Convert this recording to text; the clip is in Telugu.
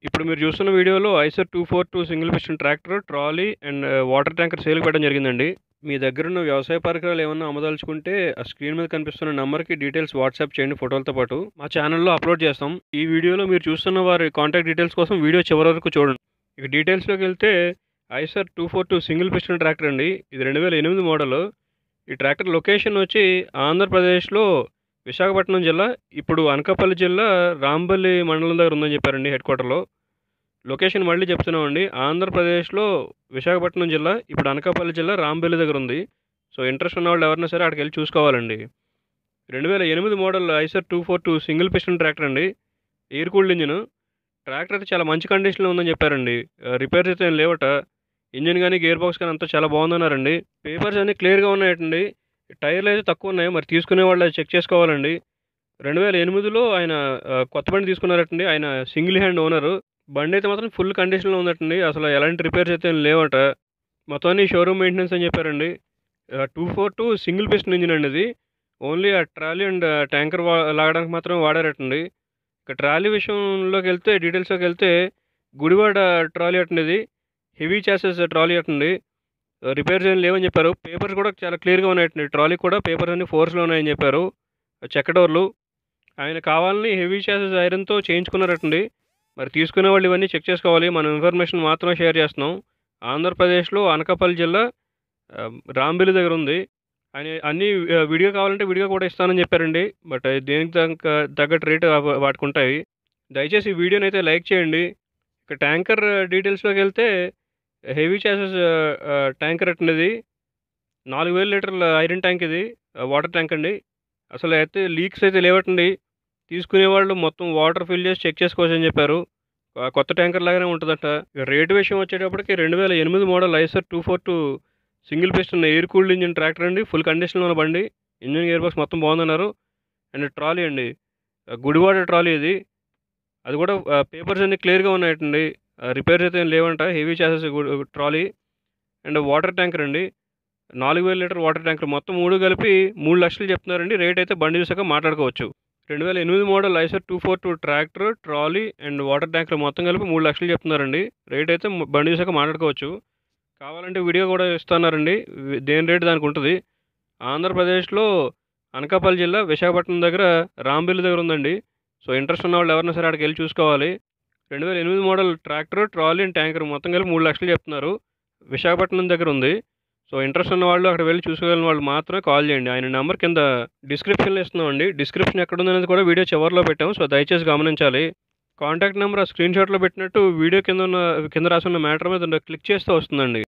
ఇప్పుడు మీరు చూస్తున్న వీడియోలో Eicher two four two single piston tractor trolley and water tanker సేల్కి పెట్టడం జరిగిందండి మీ దగ్గర ఉన్న వ్యవసాయ పరికరాలు ఏమన్నా అమ్మదలుచుకుంటే ఆ స్క్రీన్ మీద కనిపిస్తున్న నెంబర్కి డీటెయిల్స్ వాట్సాప్ చేయండి ఫోటోలతో పాటు మా ఛానల్లో అప్లోడ్ చేస్తాం ఈ వీడియోలో మీరు చూస్తున్న వారి కాంటాక్ట్ డీటెయిల్స్ కోసం వీడియో చివరి వరకు చూడండి ఇక డీటెయిల్స్లోకి వెళ్తే Eicher two four two single piston tractor అండి ఇది రెండు వేల ఎనిమిది మోడల్ ఈ ట్రాక్టర్ లొకేషన్ వచ్చి ఆంధ్రప్రదేశ్లో విశాఖపట్నం జిల్లా ఇప్పుడు అనకాపల్లి జిల్లా రాంబల్లి మండలం దగ్గర ఉందని చెప్పారండి హెడ్ క్వార్టర్లో లొకేషన్ మళ్ళీ చెప్తున్నామండి ఆంధ్రప్రదేశ్లో విశాఖపట్నం జిల్లా ఇప్పుడు అనకాపల్లి జిల్లా రాంబల్లి దగ్గర ఉంది సో ఇంట్రెస్ట్ ఉన్న వాళ్ళు ఎవరైనా సరే అక్కడికి వెళ్ళి చూసుకోవాలండి రెండు వేల ఎనిమిది model Eicher two four two single piston tractor అండి ఎయిర్ కూల్డ్ ఇంజిన్ ట్రాక్టర్ అయితే చాలా మంచి కండిషన్లో ఉందని చెప్పారండి రిపేర్స్ అయితే ఏం లేవట ఇంజిన్ కానీ గేర్ బాక్స్ కానీ అంతా చాలా బాగుందన్నారండి పేపర్స్ అన్నీ క్లియర్గా ఉన్నాయటండి టైర్లు అయితే తక్కువ ఉన్నాయి మరి తీసుకునే వాళ్ళు అది చెక్ చేసుకోవాలండి రెండు వేల ఎనిమిదిలో ఆయన ఆ, కొత్త బండి తీసుకున్నారటండి ఆయన సింగిల్ హ్యాండ్ ఓనరు బండి అయితే మాత్రం ఫుల్ కండిషన్లో ఉందటండి అసలు ఎలాంటి రిపేర్స్ అయితే ఏం లేవట మొత్తాన్ని షోరూమ్ మెయింటెనెన్స్ అని చెప్పారండి two four two single piston engine అండి ఇది ఓన్లీ ఆ ట్రాలీ అండ్ ట్యాంకర్ వా లాగడానికి మాత్రం వాడారటండి ఇక ట్రాలీ విషయంలోకి వెళ్తే డీటెయిల్స్లోకి వెళ్తే గుడివాడ ట్రాలీ అటండి ఇది హెవీ చాసెస్ ట్రాలీ అటండి రిపేర్స్ ఏం లేవని చెప్పారు పేపర్స్ కూడా చాలా క్లియర్గా ఉన్నాయటండి ట్రాలీ కూడా పేపర్స్ అన్ని ఫోర్స్లో ఉన్నాయని చెప్పారు చెక్క డోర్లు ఆయన కావాలని హెవీ చాసెస్ ఐరన్తో చేయించుకున్నారటండి మరి తీసుకునే వాళ్ళు ఇవన్నీ చెక్ చేసుకోవాలి మనం ఇన్ఫర్మేషన్ మాత్రమే షేర్ చేస్తున్నాం ఆంధ్రప్రదేశ్లో అనకాపల్లి జిల్లా ఆ, రాంబిల్లి దగ్గర ఉంది ఆయన అన్ని ఆ, వీడియో కావాలంటే వీడియో కూడా ఇస్తానని చెప్పారండి బట్ అది దేనికి తగ్గ తగ్గట్టు రేటు వాటికి ఉంటాయి దయచేసి ఈ వీడియోని అయితే లైక్ చేయండి ఇక ట్యాంకర్ డీటెయిల్స్లోకి వెళ్తే హెవీ చాసెస్ ట్యాంకర్ అట్టినది నాలుగు వేల లీటర్ల ఐరన్ ట్యాంక్ ఇది వాటర్ ట్యాంక్ అండి అసలు అయితే లీక్స్ అయితే లేవటండి తీసుకునే వాళ్ళు మొత్తం వాటర్ ఫిల్ చేసి చెక్ చేసుకోవచ్చు అని చెప్పారు ఆ కొత్త ట్యాంకర్ లాగానే ఉంటుందట ఇక రేటు విషయం వచ్చేటప్పటికి రెండు వేల ఎనిమిది model Eicher two four two single piston air cooled engine tractor అండి ఫుల్ కండిషన్లో ఉన్న బండి ఇంజిన్ గేర్ బాక్స్ మొత్తం బాగుందన్నారు అండ్ ట్రాలీ అండి ఆ గుడివాడ ట్రాలీ ఇది అది కూడా పేపర్స్ అన్ని క్లియర్గా ఉన్నాయటండి రిపేర్స్ అయితే ఏం లేవంట heavy chassis trolley and water tanker అండి నాలుగు వేల లీటర్ వాటర్ ట్యాంకర్ మొత్తం మూడు కలిపి మూడు లక్షలు చెప్తున్నారండి రేట్ అయితే బండి చూసాక మాట్లాడుకోవచ్చు రెండు వేల ఎనిమిది model Eicher two four two tractor trolley and water tanker మొత్తం కలిపి మూడు లక్షలు చెప్తున్నారండి రేట్ అయితే మ- బండి చూసాక మాట్లాడుకోవచ్చు కావాలంటే వీడియో కూడా ఇస్తున్నారండి వి- దేని రేటు దానికి ఉంటుంది ఆంధ్రప్రదేశ్లో అనకాపల్లి జిల్లా విశాఖపట్నం దగ్గర రాంబిల్లి దగ్గర ఉందండి సో ఇంట్రెస్ట్ ఉన్న వాళ్ళు ఎవరైనా సరే అక్కడికి వెళ్ళి చూసుకోవాలి రెండు వేల ఎనిమిది model tractor trolley and tanker మొత్తం కలిపి మూడు లక్షలు చెప్తున్నారు విశాఖపట్నం దగ్గర ఉంది సో ఇంట్రెస్ట్ ఉన్న వాళ్ళు అక్కడ వెళ్ళి చూసుకోగలిగిన వాళ్ళు మాత్రమే కాల్ చేయండి ఆయన నెంబర్ కింద డిస్క్రిప్షన్లో ఇస్తున్నామండి డిస్క్రిప్షన్ ఎక్కడ ఉందనేది కూడా వీడియో చివరిలో పెట్టాం సో దయచేసి గమనించాలి కాంటాక్ట్ నెంబర్ ఆ స్క్రీన్ షాట్లో పెట్టినట్టు వీడియో కింద ఉన్న కింద రాసున్న మ్యాటర్ మీద క్లిక్ చేస్తే వస్తుందండి